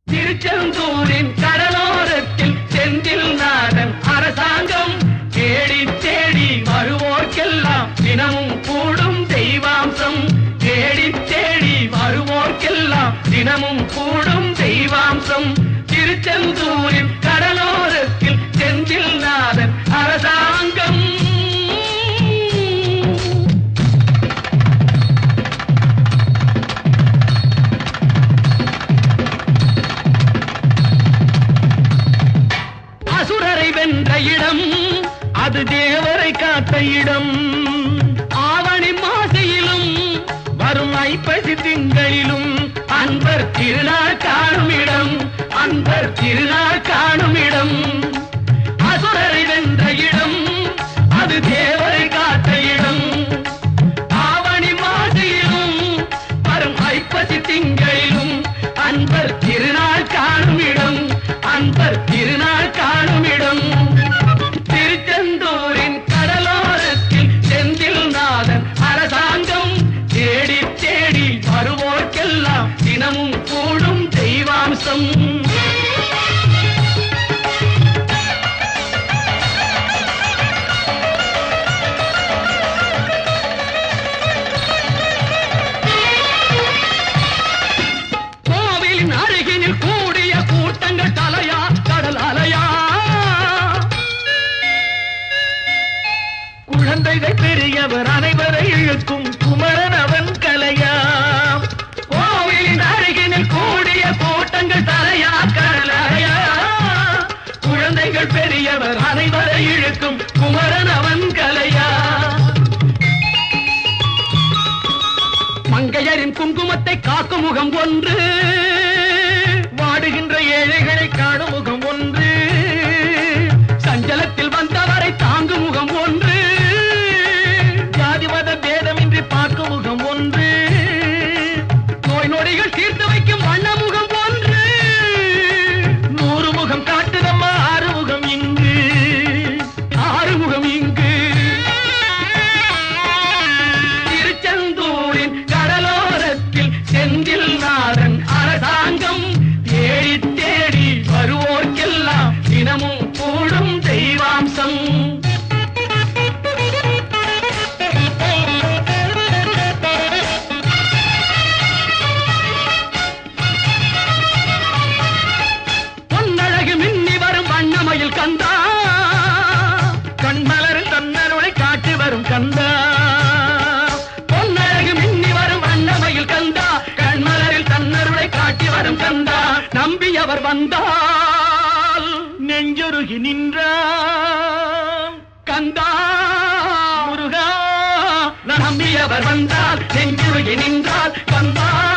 திருச்செந்தூரின் கடலோரத்தில் செந்தில் நாதன் அரசாங்கம் தேடி தேடி வருவோர்க்கெல்லாம் தினமும் கூடும் தெய்வாம்சம் தேடி தேடி வருவோர்க்கெல்லாம் தினமும் கூடும் தெய்வாம்சம் திருச்செந்தூரின் கடலோரத்தில் செந்தில் நாதன் அரசாங்கம் அசுரரை வென்ற இடம் அது தேவரை காத்த இடம் ஆவணி மாசையிலும் வரும் ஐப்பசி திங்களிலும் அன்பர் திருநாள் காணும் இடம் அன்பர் திருநாள் காணும் இடம் அசுரரை வென்ற இடம் அது தேவரை காத்த இடம் ஆவணி மாசையிலும் வரும் ஐப்பசி திங்களிலும் அன்பர் திருநாள் காணும் இடம் அன்பர் திருநாள் காணும் இடம் திருச்செந்தூரின் கடலோரத்தில் செந்தில் நாதன் அரசாங்கம் தேடி தேடி வருவோர்க்கெல்லாம் தினமும் கூடும் தெய்வாம்சம் கோவிலின் அருகினில் கூடிய கூட்டங்கள் தலையா கடல் அலையா குழந்தைகள் பெரியவர் அனைவரை இழுக்கும் குமரன் அவன் கலையா கோவிலின் அருகினில் கூடிய கூட்டங்கள் தலையா கடல் அலையா குழந்தைகள் பெரியவர் அனைவரை இழுக்கும் குமரன் அவன் கலையா மங்கையரின் குங்குமத்தை காக்கும் முகம் ஒன்று வாடுகின்ற ஏழைகளை காணும் முகம் ஒன்று சஞ்சலத்தில் வந்தவரை தாங்கும் முகம் ஒன்று ஜாதி மத பேதமின்றி பார்க்கும் முகம் ஒன்று நோய் நொடிகள் தீர்த்து வைக்கும் வண்ண முகம் ஒன்று நூறு முகம் காட்டுதம்மா ஆறு முகம் இங்கு ஆறு முகம் இங்கு திருச்செந்தூரின் கடலோரத்தில் செந்தில் நாதன் அரசாங்கம் தேடி தேடி வருவோர்க்கெல்லாம் தினமும் கூடும் தெய்வாம்சம் பொன்னழகு மின்னி வரும் வண்ணமயில் கந்தா கண்மலரில் தன்னருளை காட்டி வரும் கந்தா பொன்னழகு மின்னி வரும் வண்ணமயில் கந்தா கண்மலரில் தன்னருளை காட்டி வரும் கந்தா நம்பியவர் வந்தால் நெஞ்சொருகி நின்றான் கந்தா முருகா நம்பியவர் வந்தால் நெஞ்சுருகி நின்றால் கந்தா